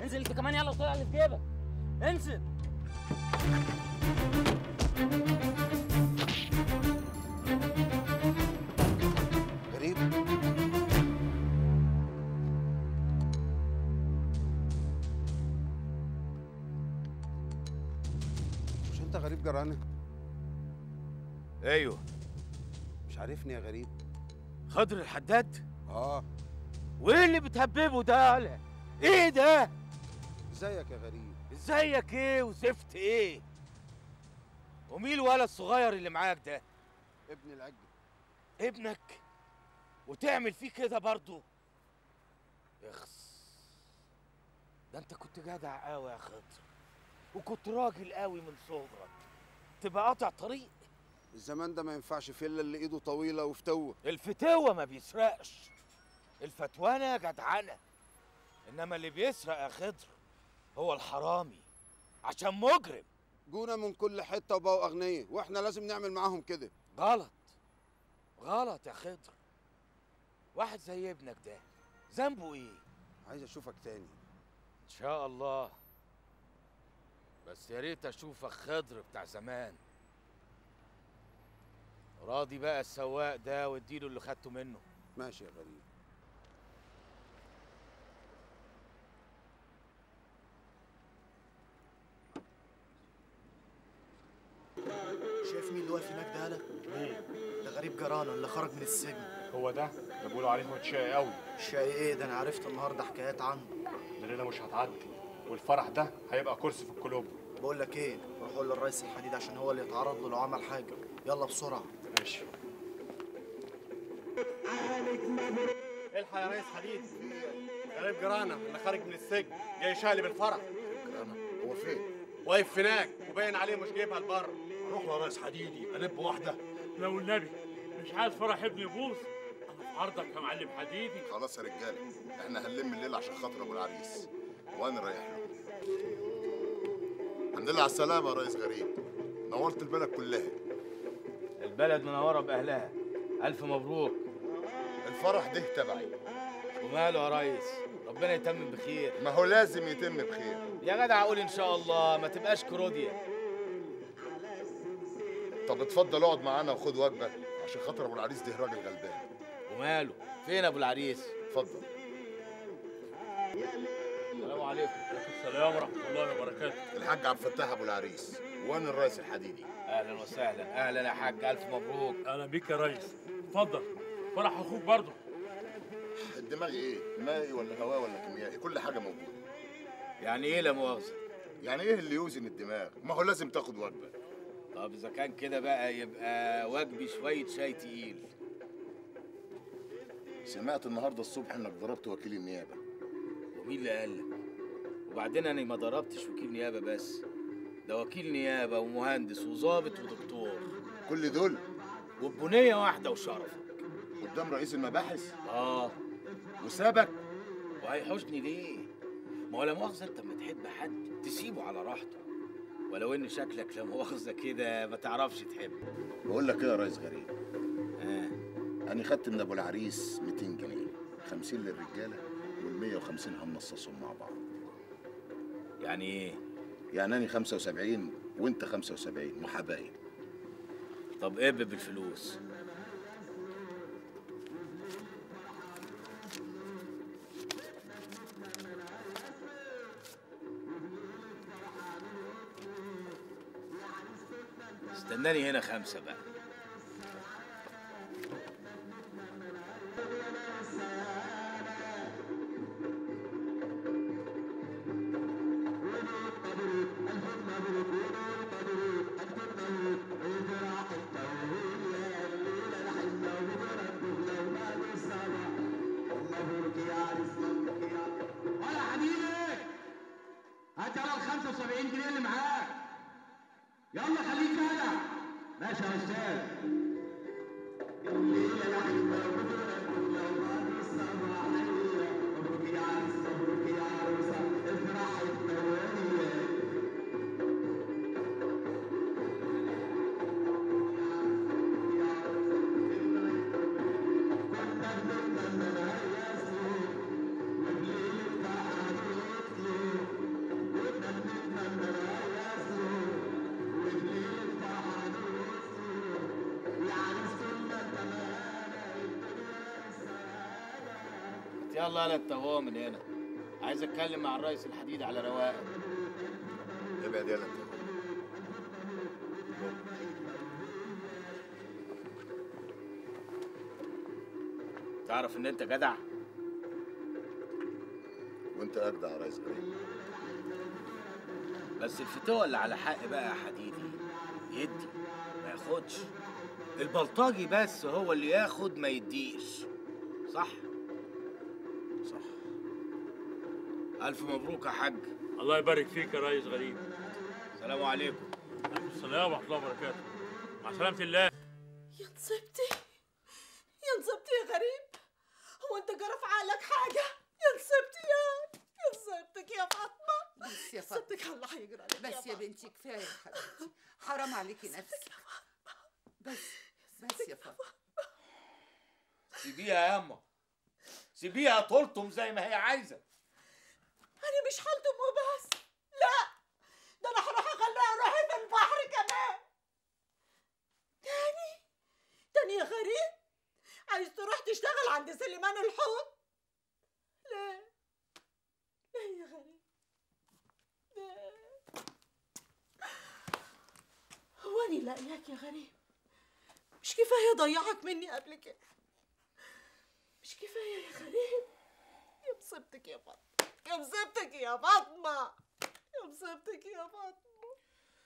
انزل انت كمان يلا وطلع اللي في جيبك انزل غريب مش انت غريب جراني ايوه مش عارفني يا غريب خضر الحداد اه وايه اللي بتهببه ده يالا ايه ده ازيك يا غريب ازيك ايه وزفت ايه ومين الولد الصغير اللي معاك ده ابن العج ابنك وتعمل فيه كده برضه اخس ده انت كنت جدع قوي يا خضر وكنت راجل قوي من صغرك تبقى قاطع طريق الزمان ده ما ينفعش فيه الا اللي ايده طويله وفتوه الفتوة ما بيسرقش الفتوانة جدعنة انما اللي بيسرق يا خضر هو الحرامي عشان مجرم جونا من كل حته وبقوا اغنياء واحنا لازم نعمل معاهم كده غلط غلط يا خضر واحد زي ابنك ده ذنبه ايه عايز اشوفك تاني ان شاء الله بس يا ريت اشوفك خضر بتاع زمان راضي بقى السواق ده واديله اللي خدته منه ماشي يا غريب شايف مين اللي واقف هناك ده هلا؟ ده غريب جرانه اللي خرج من السجن هو ده ده بيقولوا عليه واد شقي قوي شقي ايه ده انا عرفت النهارده حكايات عنه ده ليله مش هتعدي والفرح ده هيبقى كرسي في الكلوب بقول لك ايه روح قول للرئيس الحديد عشان هو اللي يتعرض له لو عمل حاجه يلا بسرعه ماشي الحق يا ريس حديد غريب جرانا اللي خارج من السجن جاي شقلب الفرح هو فين؟ واقف هناك وباين عليه مش جايبها لبره روح له رئيس حديدي قلب واحده لو النبي مش عايز فرح ابني يبوظ انا في عرضك يا معلم حديدي خلاص يا رجاله احنا هنلم الليل عشان خاطر ابو العريس وانا رايح له الحمد لله على السلامه يا ريس غريب نورت البلد كلها البلد منوره باهلها الف مبروك الفرح ده تبعي وماله يا ريس ربنا يتمم بخير ما هو لازم يتم بخير يا جدع قول ان شاء الله ما تبقاش كروديا طب اتفضل اقعد معانا وخد وجبه عشان خاطر ابو العريس ده راجل غلبان وماله فين ابو العريس اتفضل السلام عليكم السلام ورحمه الله وبركاته الحاج عبد الفتاح ابو العريس وانا الرئيس الحديدي اهلا وسهلا اهلا يا حاج الف مبروك اهلا بيك يا ريس اتفضل فرح اخوك برضه الدماغ ايه مائي ولا هواء ولا كيميائي كل حاجه موجوده يعني ايه لا مؤاخذه يعني ايه اللي يوزن الدماغ ما هو لازم تاخد وجبه طب اذا كان كده بقى يبقى واجبي شويه شاي تقيل سمعت النهارده الصبح انك ضربت وكيل النيابه ومين اللي قال لك وبعدين انا ما ضربتش وكيل نيابه بس ده وكيل نيابه ومهندس وظابط ودكتور كل دول وبنيه واحده وشرفك قدام رئيس المباحث اه وسابك وهيحوشني ليه ما هو لا مؤاخذه انت لما تحب حد تسيبه على راحته ولو ان شكلك لا مؤاخذه كده ما تعرفش تحب بقول لك ايه يا ريس غريب آه. انا خدت من ابو العريس 200 جنيه 50 للرجاله وال 150 هنصصهم مع بعض يعني ايه يعني انا 75 وانت 75 وحبايب طب ايه بالفلوس استناني هنا خمسة بقى ولا حبيبي هات يلا ال 75 جنيه اللي معاك يلا خليك جدع ماشي يا استاذ الليله لحمه وبكره لو بعد الصباحيه مبروك يا عريس مبروك يا عروسه افرح الثوانيه كنا بنتمنى يا سنين يلا يلا انت هو من هنا عايز اتكلم مع الرئيس الحديد على رواقه ابعد يلا انت تعرف ان انت جدع وانت اجدع يا ريس غريب بس الفتوة اللي على حق بقى يا حديدي يدي ما ياخدش البلطجي بس هو اللي ياخد ما يديش صح صح الف مبروك يا حاج الله يبارك فيك يا ريس غريب سلام عليكم السلام ورحمه الله وبركاته مع سلامه الله يا نصيبتي يا نصيبتي يا غريب هو انت جرى في عقلك حاجة يا نصيبتي يا يا نصيبتك يا فاطمة بس يا فاطمة نصيبتك الله هيجرى عليك بس يا فاطمة. بنتي كفايه يا حبيبتي حرام عليكي نفسك بس بس يا فاطمه سيبيها يا اما سيبيها تلطم زي ما هي عايزه انا مش هلطم وبس لا ده انا هروح اخليها روحي في البحر كمان تاني تاني يا غريب عايز تروح تشتغل عند سليمان الحوت ليه ليه يا غريب ليه هو اني لاقياك يا غريب مش كفايه ضيعك مني قبل كده مش كفايه يا غريب يا مصيبتك يا فاطمه يا مصيبتك يا فاطمه يا مصيبتك يا فاطمه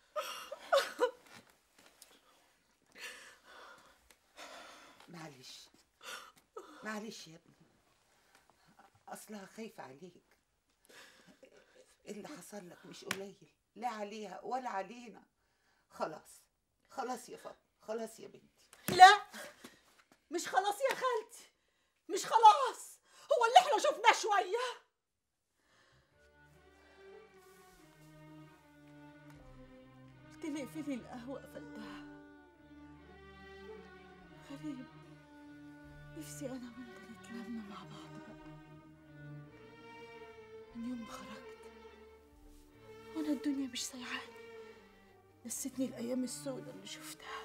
معلش معلش يا ابني اصلها خايفه عليك اللي حصل لك مش قليل لا عليها ولا علينا خلاص خلاص يا فاطمه خلاص يا بنتي لا مش خلاص يا خالتي مش خلاص هو اللي احنا شفناه شويه قلت لي اقفلي القهوه قفلتها غريب نفسي انا وانت نتلم مع بعض بقى من يوم ما خرجت وانا الدنيا مش سايعاني نستني الايام السوداء اللي شفتها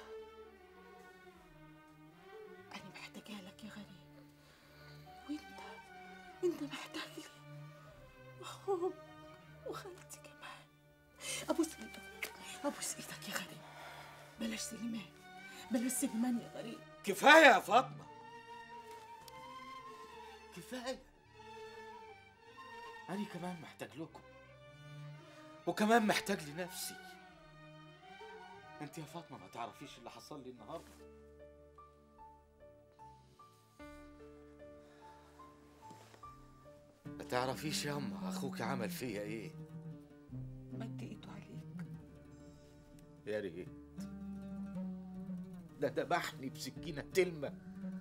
أنا محتاجة لك يا غريب وأنت أنت محتاج لي وأخوك وخالتي كمان أبوس إيدك أبوس إيدك يا غريب بلاش سليمان بلاش سليمان يا غريب كفايه يا فاطمه كفايه انا كمان محتاج لكم وكمان محتاج لنفسي انت يا فاطمه ما تعرفيش اللي حصل لي النهارده ما تعرفيش يا اما اخوك عمل فيا ايه مد ايده عليك يا ريت ده ذبحني بسكينة تلمة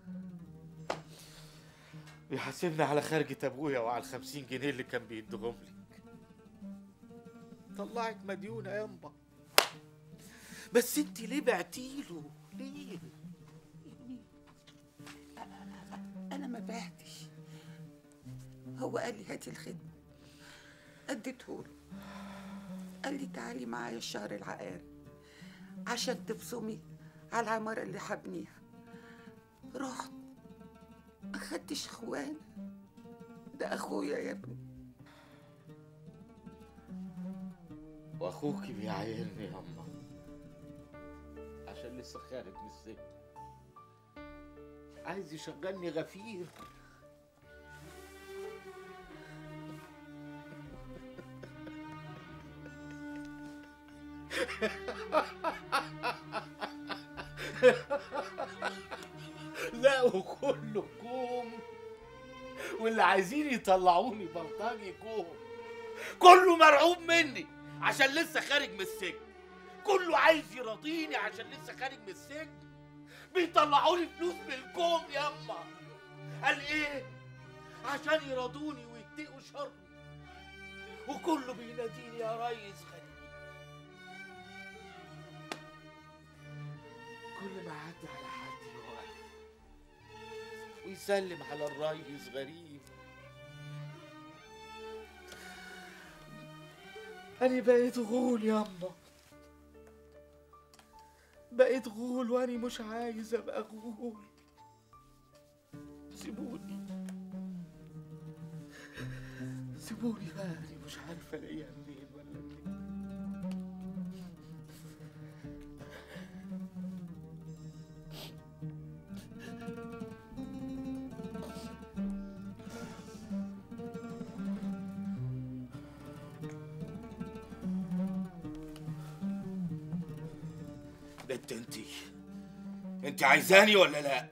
بيحاسبني على خرجة أبويا وعلى الخمسين جنيه اللي كان بيديهم لي طلعت مديونة يامبا بس انت ليه بعتيله ليه انا ما بعتش هو قال لي هاتي الخدمه اديته له قال لي تعالي معايا الشهر العقاري عشان تبصمي على العمارة اللي هبنيها رحت ما خدتش اخوان ده اخويا يا ابني واخوكي بيعايرني ياما عشان لسه خارج من السجن عايز يشغلني غفير لا وكله كوم واللي عايزين يطلعوني بلطجي كوم كله مرعوب مني عشان لسه خارج من السجن كله عايز يراضيني عشان لسه خارج من السجن بيطلعوا لي فلوس بالكوم ياما قال ايه عشان يراضوني ويتقوا شر وكله بيناديني يا ريس غريب كل ما عدى على حد يقف ويسلم على الريس غريب أنا بقيت غول ياما بقيت غول وأنا مش عايز أبقى غول سيبوني سيبوني بقى أنا مش عارف الاقيها منين ولا منين ده انت انت انت عايزاني ولا لا؟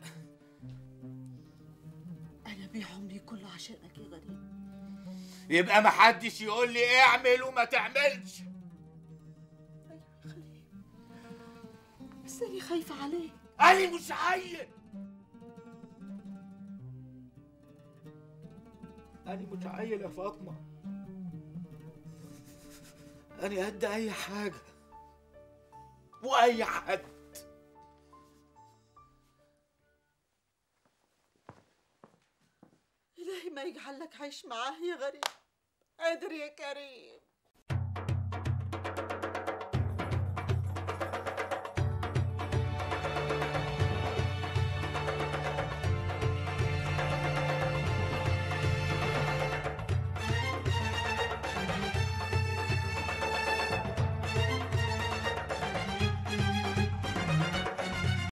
انا بيع عمري كله عشانك يا غريب يبقى محدش يقول لي اعمل وما تعملش بس انا خايفه عليك انا مش عيل انا مش عيل يا فاطمه انا قد اي حاجه واي حد الهي ما يجعل لك عايش معاه يا غريب قادر يا كريم